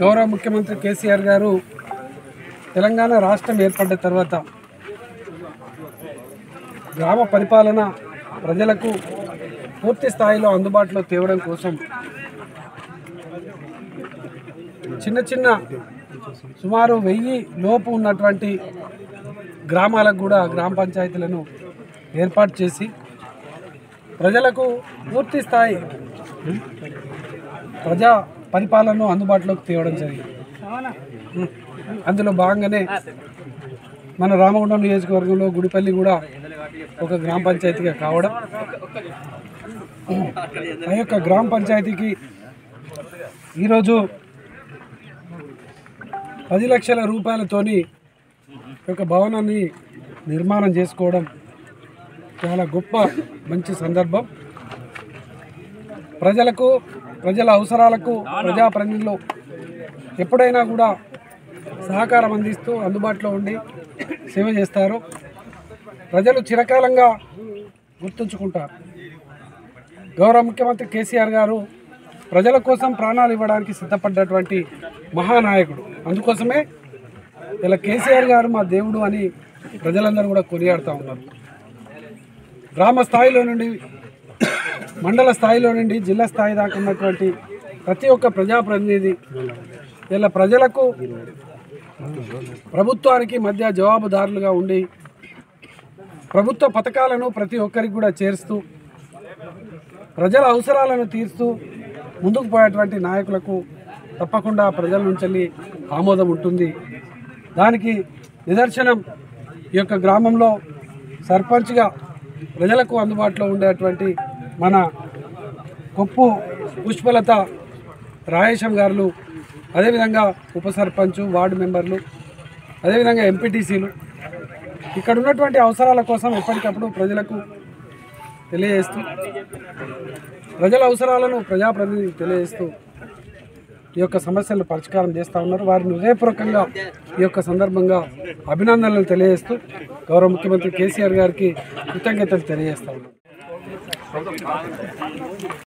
గౌరవ ముఖ్యమంత్రి కేసీఆర్ గారు తెలంగాణ రాష్ట్రం ఏర్పడ్డ తర్వాత గ్రామ పరిపాలన ప్రజలకు పూర్తి స్థాయిలో అందుబాటులో తేవడం కోసం చిన్న చిన్న సుమారు వెయ్యి లోపు ఉన్నటువంటి గ్రామాలకు కూడా గ్రామ పంచాయతీలను ఏర్పాటు చేసి ప్రజలకు పూర్తి స్థాయి ప్రజా పరిపాలనను అందుబాటులోకి తేవడం జరిగింది అందులో భాగంగానే మన రామగుండం నియోజకవర్గంలో గుడిపల్లి కూడా ఒక గ్రామ పంచాయతీగా కావడం ఆ యొక్క గ్రామ పంచాయతీకి ఈరోజు పది లక్షల రూపాయలతోని ఈ యొక్క భవనాన్ని నిర్మాణం చేసుకోవడం చాలా గొప్ప మంచి సందర్భం ప్రజలకు ప్రజల అవసరాలకు ప్రజాప్రతినిధులు ఎప్పుడైనా కూడా సహకారం అందిస్తూ అందుబాటులో ఉండి సేవ చేస్తారు ప్రజలు చిరకాలంగా గుర్తుంచుకుంటారు గౌరవ ముఖ్యమంత్రి కేసీఆర్ గారు ప్రజల కోసం ప్రాణాలు ఇవ్వడానికి సిద్ధపడ్డటువంటి మహానాయకుడు అందుకోసమే ఇలా కేసీఆర్ గారు మా దేవుడు అని ప్రజలందరూ కూడా కొనియాడుతూ ఉన్నారు గ్రామ స్థాయిలో నుండి మండల స్థాయిలో నుండి జిల్లా స్థాయి దాకా ఉన్నటువంటి ప్రతి ఒక్క ప్రజాప్రతినిధి ఇలా ప్రజలకు ప్రభుత్వానికి మధ్య జవాబుదారులుగా ఉండి ప్రభుత్వ పథకాలను ప్రతి ఒక్కరికి కూడా చేరుస్తూ ప్రజల అవసరాలను తీరుస్తూ ముందుకు పోయేటువంటి నాయకులకు తప్పకుండా ప్రజల నుంచి ఆమోదం ఉంటుంది దానికి నిదర్శనం ఈ యొక్క గ్రామంలో సర్పంచ్గా ప్రజలకు అందుబాటులో ఉండేటువంటి మన కొప్పు పుష్పలత రాయేశం గారు అదేవిధంగా ఉప సర్పంచ్ వార్డు మెంబర్లు అదేవిధంగా ఎంపీటీసీలు ఇక్కడ ఉన్నటువంటి అవసరాల కోసం ఎప్పటికప్పుడు ప్రజలకు తెలియజేస్తూ ప్రజల అవసరాలను ప్రజాప్రతినిధులకు తెలియజేస్తూ ఈ యొక్క సమస్యలను పరిష్కారం చేస్తూ ఉన్నారు వారిని హృదయపూర్వకంగా ఈ యొక్క సందర్భంగా అభినందనలు తెలియజేస్తూ గౌరవ ముఖ్యమంత్రి కేసీఆర్ గారికి కృతజ్ఞతలు తెలియజేస్తా ఉన్నాను